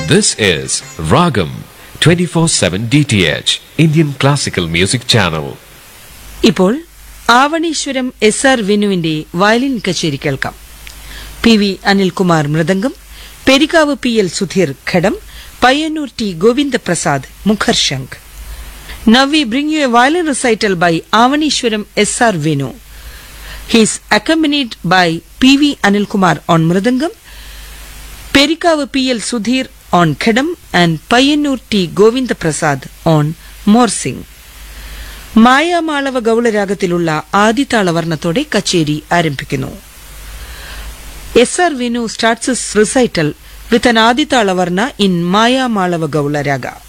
This is Ragam 24/7 DTH Indian Classical Music Channel. ഇപ്പോൾ Avaneeswaram S R വിനുവിന്റെ violin കച്ചേരി കേൾക്കാം P V Anilkumar mridangam Perikavu P L Sudheer ghatam Payyannur T Govindaprasad mukharshankh Now we bring you a violin recital by Avanishwaram S.R. Venu. He is accompanied by P.V. Anilkumar on Mridangam, Perikavu P.L. Sudhir on Khedam and Payyanur T. Govinda Prasad on Morsing. Mayamalava ഗൗളരാഗത്തിലുള്ള ആദിതാളവർണ്ണത്തോടെ കച്ചേരി ആരംഭിക്കുന്നു S R Vinu starts recital with an Adithalavarna in Mayamalava ഗൗളരാഗ